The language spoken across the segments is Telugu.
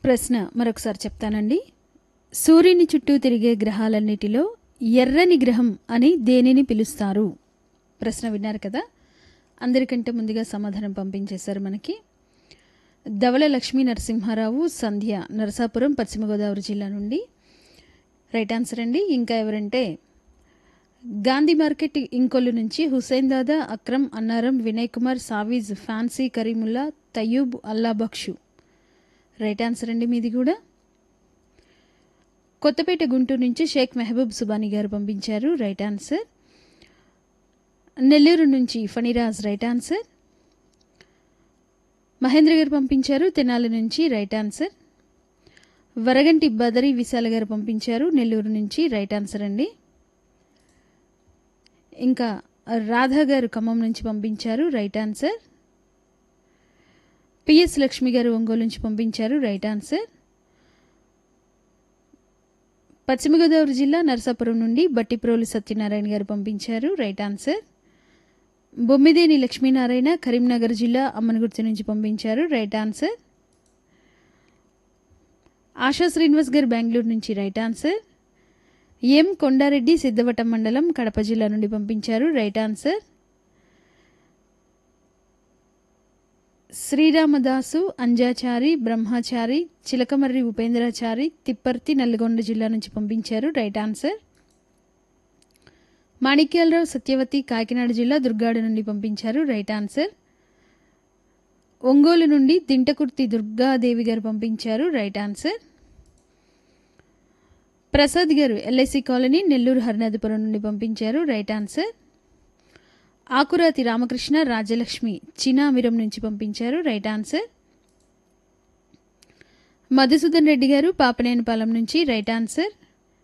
ప్రశ్న మరొకసారి చెప్తానండి సూర్యుని చుట్టూ తిరిగే గ్రహాలన్నిటిలో ఎర్రని గ్రహం అని దేనిని పిలుస్తారు ప్రశ్న విన్నారు కదా అందరికంటే ముందుగా సమాధానం పంపించేశారు మనకి ధవళ లక్ష్మీ నరసింహారావు సంధ్య నరసాపురం పశ్చిమ గోదావరి జిల్లా నుండి రైట్ ఆన్సర్ అండి ఇంకా ఎవరంటే గాంధీ మార్కెట్ ఇంకొల్లు నుంచి హుసేన్ దాదా అక్రమ్ అన్నారం వినయ్ కుమార్ సావీజ్ fancy Karimulla Tayyub Allabakshu right answer అండి మీది కూడా కొత్తపేట గుంటూరు నుంచి షేక్ మెహబూబ్ సుబానీ గారు పంపించారు రైట్ ఆన్సర్ నెల్లూరు నుంచి ఫణిరాజ్ రైట్ ఆన్సర్ మహేంద్ర గారు పంపించారు తెనాలి నుంచి రైట్ ఆన్సర్ వరగంటి బదరి విశాల గారు పంపించారు నెల్లూరు నుంచి రైట్ ఆన్సర్ అండి ఇంకా రాధా గారు ఖమ్మం నుంచి పంపించారు రైట్ ఆన్సర్ పిఎస్ లక్ష్మి గారు ఒంగోలు నుంచి పంపించారు రైట్ ఆన్సర్ పశ్చిమ గోదావరి జిల్లా నరసాపురం నుండి బట్టిప్రోలు సత్యనారాయణ గారు పంపించారు రైట్ ఆన్సర్ బొమ్మిదేని లక్ష్మీనారాయణ కరీంనగర్ జిల్లా అమ్మనగుర్తి నుంచి పంపించారు రైట్ ఆన్సర్ ఆశా శ్రీనివాస్ గారు బెంగళూరు నుంచి right answer M Kondareddy Siddavatam మండలం కడప జిల్లా నుండి పంపించారు రైట్ ఆన్సర్ శ్రీరామదాసు అంజాచారి బ్రహ్మచారి చిలకమర్రి ఉపేంద్రాచారి తిప్పర్తి నల్గొండ జిల్లా నుంచి పంపించారు రైట్ ఆన్సర్ మాణిక్యాలరావు సత్యవతి కాకినాడ జిల్లా దుర్గాడ నుండి పంపించారు రైట్ ఆన్సర్ ఒంగోలు నుండి దింటకుర్తి దుర్గాదేవి గారు పంపించారు రైట్ ఆన్సర్ ప్రసాద్ గారు ఎల్ఐసి కాలనీ నెల్లూరు హరినాథపురం నుండి పంపించారు రైట్ ఆన్సర్ ఆకురాతి రామకృష్ణ రాజలక్ష్మి చినామిరం నుంచి పంపించారు రైట్ ఆన్సర్ మధుసూదన్ రెడ్డి గారు పాపనేనిపాలెం నుంచి రైట్ ఆన్సర్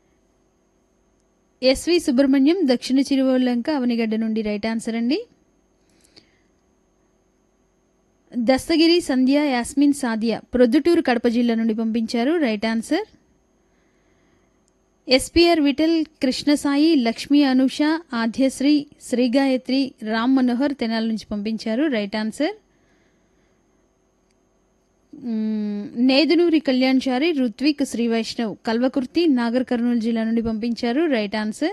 ఎస్వి సుబ్రహ్మణ్యం దక్షిణ చిరువల్లంక అవనిగడ్డ నుండి రైట్ ఆన్సర్ అండి దస్తగిరి సంధ్య యాస్మిన్ సాదియా ప్రొద్దుటూరు కడప జిల్లా నుండి పంపించారు right answer SPR Vittal Krishnasai Lakshmi Anusha Adyasri Srigayatri Ram Manohar Tenali నుంచి పంపించారు రైట్ ఆన్సర్ నేదునూరి కళ్యాణ్ చారి రుత్విక్ శ్రీ వైష్ణవ్ కల్వకుర్తి నాగర్ కర్నూలు జిల్లా నుండి పంపించారు right answer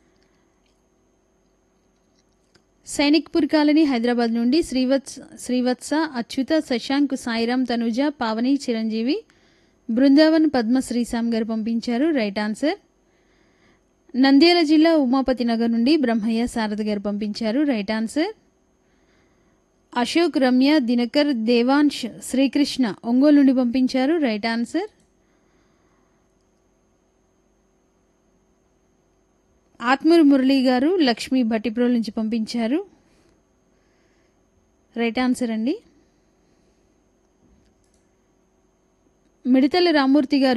Sainikpuri colony Hyderabad నుండి శ్రీవత్స శ్రీవత్స అచ్యుత శశాంక్ సాయిరామ్ తనుజ పావని చిరంజీవి బృందావన్ పద్మ శ్రీశామ్ గారు పంపించారు రైట్ ఆన్సర్ నంద్యాల జిల్లా ఉమాపతి నగర్ నుండి బ్రహ్మయ్య శారద గారు పంపించారు రైట్ ఆన్సర్ అశోక్ రమ్య దినకర్ దేవాంశ్ శ్రీకృష్ణ ఒంగోలు నుండి పంపించారు రైట్ ఆన్సర్ ఆత్మూరు మురళీ గారు లక్ష్మీ భట్టిప్రోల్ నుంచి పంపించారు రైట్ ఆన్సర్ అండి మిడతల రామూర్తి గారు